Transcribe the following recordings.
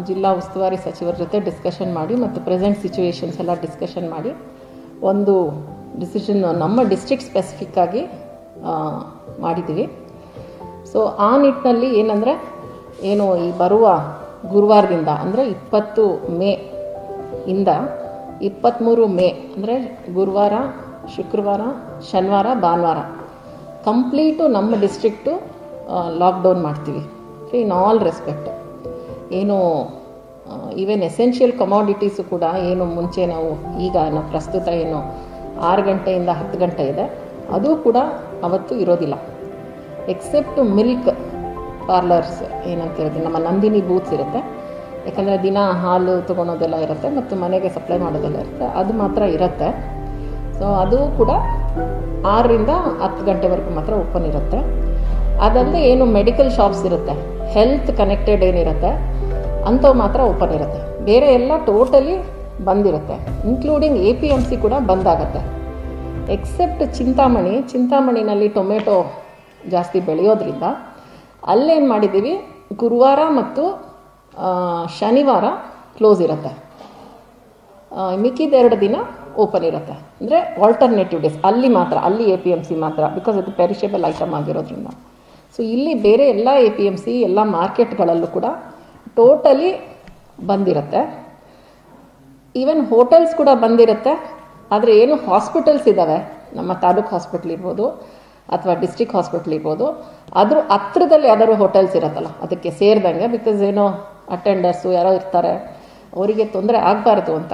ಜಿಲ್ಲಾ ಉಸ್ತುವಾರಿ ಸಚಿವರ ಜೊತೆ ಡಿಸ್ಕಷನ್ ಮಾಡಿ ಮತ್ತು ಪ್ರೆಸೆಂಟ್ ಸಿಚುವೇಶನ್ಸ್ ಎಲ್ಲ ಡಿಸ್ಕಷನ್ ಮಾಡಿ ಒಂದು ಡಿಸಿಷನ್ ನಮ್ಮ ಡಿಸ್ಟ್ರಿಕ್ಟ್ ಸ್ಪೆಸಿಫಿಕ್ ಆಗಿ ಆ, ಮಾಡಿದ್ದೀವಿ ಸೊ ಆ ನಿಟ್ಟಿನಲ್ಲಿ ಏನಂದರೆ ಏನು ಈ ಬರುವ ಗುರುವಾರದಿಂದ ಅಂದರೆ ಇಪ್ಪತ್ತು ಮೇ ಇಂದ ಇಪ್ಪತ್ತ್ಮೂರು ಮೇ ಅಂದರೆ ಗುರುವಾರ ಶುಕ್ರವಾರ ಶನಿವಾರ ಭಾನುವಾರ ಕಂಪ್ಲೀಟು ನಮ್ಮ ಡಿಸ್ಟ್ರಿಕ್ಟು ಲಾಕ್ಡೌನ್ ಮಾಡ್ತೀವಿ ಇನ್ ಆಲ್ ರೆಸ್ಪೆಕ್ಟ್ ಏನು ಈವನ್ ಎಸೆನ್ಷಿಯಲ್ ಕಮಾಡಿಟೀಸು ಕೂಡ ಏನು ಮುಂಚೆ ನಾವು ಈಗ ನಾವು ಪ್ರಸ್ತುತ ಏನು ಆರು ಗಂಟೆಯಿಂದ ಹತ್ತು ಗಂಟೆ ಇದೆ ಅದು ಕೂಡ ಅವತ್ತು ಇರೋದಿಲ್ಲ ಎಕ್ಸೆಪ್ಟ್ ಮಿಲ್ಕ್ ಪಾರ್ಲರ್ಸ್ ಏನಂತ ಹೇಳ್ತೀವಿ ನಮ್ಮ ನಂದಿನಿ ಬೂತ್ಸ್ ಇರುತ್ತೆ ಯಾಕಂದರೆ ದಿನ ಹಾಲು ತೊಗೊಳೋದೆಲ್ಲ ಇರುತ್ತೆ ಮತ್ತು ಮನೆಗೆ ಸಪ್ಲೈ ಮಾಡೋದೆಲ್ಲ ಇರುತ್ತೆ ಅದು ಮಾತ್ರ ಇರುತ್ತೆ ಸೊ ಅದು ಕೂಡ ಆರರಿಂದ ಹತ್ತು ಗಂಟೆವರೆಗೂ ಮಾತ್ರ ಓಪನ್ ಇರುತ್ತೆ ಅದಲ್ಲದೆ ಏನು ಮೆಡಿಕಲ್ ಶಾಪ್ಸ್ ಇರುತ್ತೆ ಹೆಲ್ತ್ ಕನೆಕ್ಟೆಡ್ ಏನಿರುತ್ತೆ ಅಂಥವು ಮಾತ್ರ ಓಪನ್ ಇರುತ್ತೆ ಬೇರೆ ಎಲ್ಲ ಟೋಟಲಿ ಬಂದಿರುತ್ತೆ including A P M C ಕೂಡ ಬಂದಾಗತ್ತೆ ಎಕ್ಸೆಪ್ಟ್ ಚಿಂತಾಮಣಿ ಚಿಂತಾಮಣಿನಲ್ಲಿ ಟೊಮೆಟೊ ಜಾಸ್ತಿ ಬೆಳೆಯೋದ್ರಿಂದ ಅಲ್ಲೇನು ಮಾಡಿದ್ದೀವಿ ಗುರುವಾರ ಮತ್ತು ಆ, ಶನಿವಾರ ಕ್ಲೋಸ್ ಇರುತ್ತೆ ಆ, ಮಿಕ್ಕಿದ ಎರಡು ದಿನ ಓಪನ್ ಇರುತ್ತೆ ಅಂದರೆ ಆಲ್ಟರ್ನೇಟಿವ್ ಡೇಸ್ ಅಲ್ಲಿ ಮಾತ್ರ ಅಲ್ಲಿ ಎ ಪಿ ಎಮ್ ಸಿ ಮಾತ್ರ ಬಿಕಾಸ್ ಅದು ಪೆರಿಷೇಬಲ್ ಐಟಮ್ ಆಗಿರೋದ್ರಿಂದ ಸೊ ಇಲ್ಲಿ ಬೇರೆ ಎಲ್ಲ ಎ ಪಿ ಎಮ್ ಸಿ ಎಲ್ಲ ಮಾರ್ಕೆಟ್ಗಳಲ್ಲೂ ಕೂಡ ಟೋಟಲಿ ಬಂದಿರುತ್ತೆ ಈವನ್ ಹೋಟೆಲ್ಸ್ ಕೂಡ ಬಂದಿರುತ್ತೆ ಆದರೆ ಏನು ಹಾಸ್ಪಿಟಲ್ಸ್ ಇದ್ದಾವೆ ನಮ್ಮ ತಾಲೂಕು ಹಾಸ್ಪಿಟ್ಲ್ ಇರ್ಬೋದು ಅಥವಾ ಡಿಸ್ಟ್ರಿಕ್ಟ್ ಹಾಸ್ಪಿಟ್ಲ್ ಇರ್ಬೋದು ಅದ್ರ ಹತ್ರದಲ್ಲಿ ಯಾವ್ದಾದ್ರು ಹೋಟೆಲ್ಸ್ ಇರುತ್ತಲ್ಲ ಅದಕ್ಕೆ ಸೇರಿದಂಗೆ ಬಿಕಾಸ್ ಏನೋ ಅಟೆಂಡರ್ಸು ಯಾರೋ ಇರ್ತಾರೆ ಅವರಿಗೆ ತೊಂದರೆ ಆಗಬಾರ್ದು ಅಂತ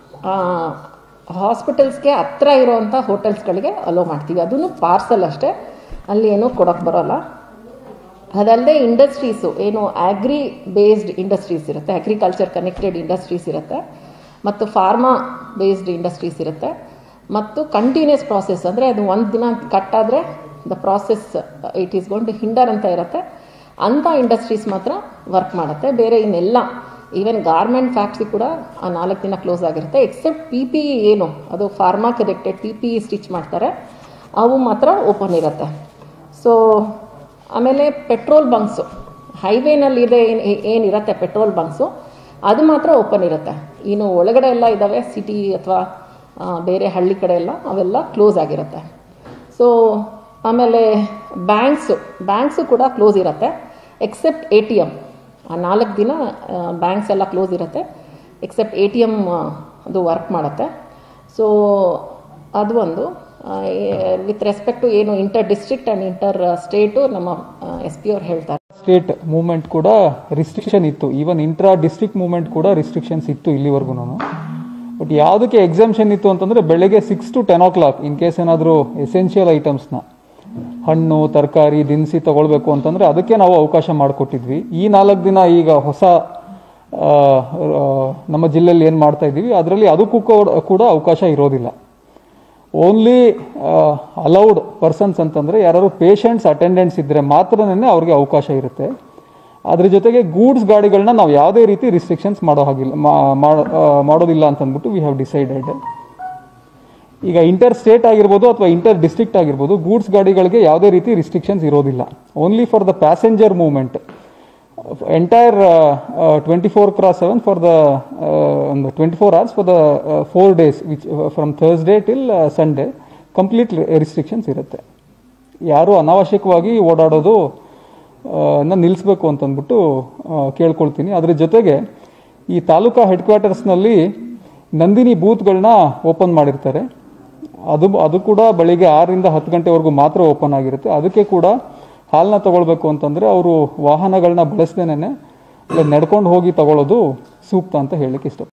ಹಾಸ್ಪಿಟಲ್ಸ್ಗೆ ಹತ್ರ ಇರೋವಂಥ ಹೋಟೆಲ್ಸ್ಗಳಿಗೆ ಅಲೋ ಮಾಡ್ತೀವಿ ಅದನ್ನು ಪಾರ್ಸಲ್ ಅಷ್ಟೇ ಅಲ್ಲಿ ಏನೂ ಕೊಡೋಕ್ಕೆ ಬರೋಲ್ಲ ಅದಲ್ಲದೆ ಇಂಡಸ್ಟ್ರೀಸು ಏನು ಆಗ್ರಿ ಬೇಸ್ಡ್ ಇಂಡಸ್ಟ್ರೀಸ್ ಇರುತ್ತೆ ಅಗ್ರಿಕಲ್ಚರ್ ಕನೆಕ್ಟೆಡ್ ಇಂಡಸ್ಟ್ರೀಸ್ ಇರುತ್ತೆ ಮತ್ತು ಫಾರ್ಮಾ ಬೇಸ್ಡ್ ಇಂಡಸ್ಟ್ರೀಸ್ ಇರುತ್ತೆ ಮತ್ತು ಕಂಟಿನ್ಯೂಸ್ ಪ್ರಾಸೆಸ್ ಅಂದರೆ ಅದು ಒಂದು ದಿನ ಕಟ್ಟಾದರೆ the process it is gone to hinder ಅಂತ ಇರುತ್ತೆ ಅಂಥ ಇಂಡಸ್ಟ್ರೀಸ್ ಮಾತ್ರ ವರ್ಕ್ ಮಾಡುತ್ತೆ ಬೇರೆ ಇನ್ನೆಲ್ಲ ಈವನ್ ಗಾರ್ಮೆಂಟ್ ಫ್ಯಾಕ್ಟ್ರಿ ಕೂಡ ಆ ನಾಲ್ಕು ದಿನ ಕ್ಲೋಸ್ ಆಗಿರುತ್ತೆ ಎಕ್ಸೆಪ್ಟ್ ಪಿ ಪಿ ಇ ಏನು ಅದು pharma connected P P E stitch ಮಾಡ್ತಾರೆ ಅವು ಮಾತ್ರ ಓಪನ್ ಇರುತ್ತೆ ಸೊ ಆಮೇಲೆ ಪೆಟ್ರೋಲ್ ಬಂಕ್ಸು ಹೈವೇನಲ್ಲಿ ಇದೆ ಏನು ಏನಿರುತ್ತೆ ಪೆಟ್ರೋಲ್ ಬಂಕ್ಸು ಅದು ಮಾತ್ರ ಓಪನ್ ಇರುತ್ತೆ ಇನ್ನು ಒಳಗಡೆ ಎಲ್ಲ ಇದ್ದಾವೆ ಸಿಟಿ ಅಥವಾ ಬೇರೆ ಹಳ್ಳಿ ಕಡೆ ಎಲ್ಲ ಅವೆಲ್ಲ ಕ್ಲೋಸ್ ಆಗಿರುತ್ತೆ ಸೊ ಆಮೇಲೆ ಬ್ಯಾಂಕ್ಸು ಬ್ಯಾಂಕ್ಸು ಕೂಡ ಕ್ಲೋಸ್ ಇರುತ್ತೆ ಎಕ್ಸೆಪ್ಟ್ ಎ ಟಿ ಎಮ್ ಆ ನಾಲ್ಕು ದಿನ ಬ್ಯಾಂಕ್ಸ್ ಎಲ್ಲ ಕ್ಲೋಸ್ ಇರುತ್ತೆ ಎಕ್ಸೆಪ್ಟ್ ಎ ಟಿ ಎಮ್ ಅದು ವರ್ಕ್ ಮಾಡುತ್ತೆ ಸೊ ಅದು ಒಂದು ವಿತ್ ರೆಸ್ಪೆಕ್ಟ್ ಟು ಏನು inter district and inter state ನಮ್ಮ ಎಸ್ ಪಿ ಅವ್ರು ಹೇಳ್ತಾರೆ ಸ್ಟೇಟ್ ಮೂವ್ಮೆಂಟ್ ಕೂಡ ರಿಸ್ಟ್ರಿಕ್ಷನ್ ಇತ್ತು ಈವನ್ ಇಂಟ್ರಾ ಡಿಸ್ಟ್ರಿಕ್ಟ್ ಮೂವ್ಮೆಂಟ್ ಕೂಡ ರಿಸ್ಟ್ರಿಕ್ಷನ್ಸ್ ಇತ್ತು ಇಲ್ಲಿವರೆಗೂ ಬಟ್ ಯಾವುದಕ್ಕೆ ಎಕ್ಸಾಮ್ಷನ್ ಇತ್ತು ಅಂತಂದ್ರೆ ಬೆಳಗ್ಗೆ six to ten o'clock in case ಏನಾದರೂ ಎಸೆನ್ಷಿಯಲ್ ಐಟಮ್ಸ್ನ ಹಣ್ಣು ತರಕಾರಿ ದಿನಸಿ ತಗೊಳ್ಬೇಕು ಅಂತಂದ್ರೆ ಅದಕ್ಕೆ ನಾವು ಅವಕಾಶ ಮಾಡಿಕೊಟ್ಟಿದ್ವಿ ಈ ನಾಲ್ಕು ದಿನ ಈಗ ಹೊಸ ಆ, ಆ, ನಮ್ಮ ಜಿಲ್ಲೆಯಲ್ಲಿ ಏನು ಮಾಡ್ತಾ ಇದ್ದೀವಿ ಅದರಲ್ಲಿ ಅದಕ್ಕೂ ಕೂಡ- ಕೂಡ ಅವಕಾಶ ಇರೋದಿಲ್ಲ ಓನ್ಲಿ ಅಲೌಡ್ ಪರ್ಸನ್ಸ್ ಅಂತಂದ್ರೆ ಯಾರು ಪೇಷಂಟ್ಸ್ ಅಟೆಂಡೆಂಟ್ಸ್ ಇದ್ರೆ ಮಾತ್ರನೇ ಅವ್ರಿಗೆ ಅವಕಾಶ ಇರುತ್ತೆ ಅದ್ರ ಜೊತೆಗೆ ಗೂಡ್ಸ್ ಗಾಡಿಗಳನ್ನ ನಾವು ಯಾವುದೇ ರೀತಿ ರಿಸ್ಟ್ರಿಕ್ಷನ್ಸ್ ಮಾಡೋ ಹಾಗಿಲ್ಲ ಮಾ- ಮಾ- ಆ, ಮಾಡೋದಿಲ್ಲ ಅಂತಂದ್ಬಿಟ್ಟು ವಿ ಹ್ಯಾವ್ ಡಿಸೈಡೆಡ್ ಈಗ ಇಂಟರ್ ಸ್ಟೇಟ್ ಆಗಿರ್ಬೋದು ಅಥವಾ ಇಂಟರ್ ಡಿಸ್ಟ್ರಿಕ್ಟ್ ಆಗಿರ್ಬೋದು ಗೂಡ್ಸ್ ಗಾಡಿಗಳಿಗೆ ಯಾವುದೇ ರೀತಿ ರಿಸ್ಟ್ರಿಕ್ಷನ್ಸ್ ಇರೋದಿಲ್ಲ only for the passenger movement entire twenty four cross seven for the twenty four hours for the four days which from Thursday till Sunday complete restrictions ಇರುತ್ತೆ ಯಾರು ಅನಾವಶ್ಯಕವಾಗಿ ಓಡಾಡೋದು ನ ನಿಲ್ಲಿಸ್ಬೇಕು ಅಂತಂದ್ಬಿಟ್ಟು ಆ, ಕೇಳ್ಕೊಳ್ತೀನಿ ಅದ್ರ ಜೊತೆಗೆ ಈ ತಾಲೂಕಾ ಹೆಡ್ ಕ್ವಾರ್ಟರ್ಸ್ನಲ್ಲಿ ನಂದಿನಿ ಬೂತ್ಗಳನ್ನ ಓಪನ್ ಮಾಡಿರ್ತಾರೆ ಅದು ಅದು ಕೂಡ ಬೆಳಿಗ್ಗೆ ಆರರಿಂದ ಹತ್ತು ಗಂಟೆವರೆಗೂ ಮಾತ್ರ ಓಪನ್ ಆಗಿರುತ್ತೆ ಅದಕ್ಕೆ ಕೂಡ ಹಾಲನ್ನ ತಗೊಳ್ಬೇಕು ಅಂತಂದ್ರೆ ಅವರು ವಾಹನಗಳನ್ನ ಬಳಸ್ದೇನೆ ಇಲ್ಲ ನಡ್ಕೊಂಡು ಹೋಗಿ ತಗೊಳ್ಳೋದು ಸೂಕ್ತ ಅಂತ ಹೇಳಲಿಕ್ಕೆ ಇಷ್ಟ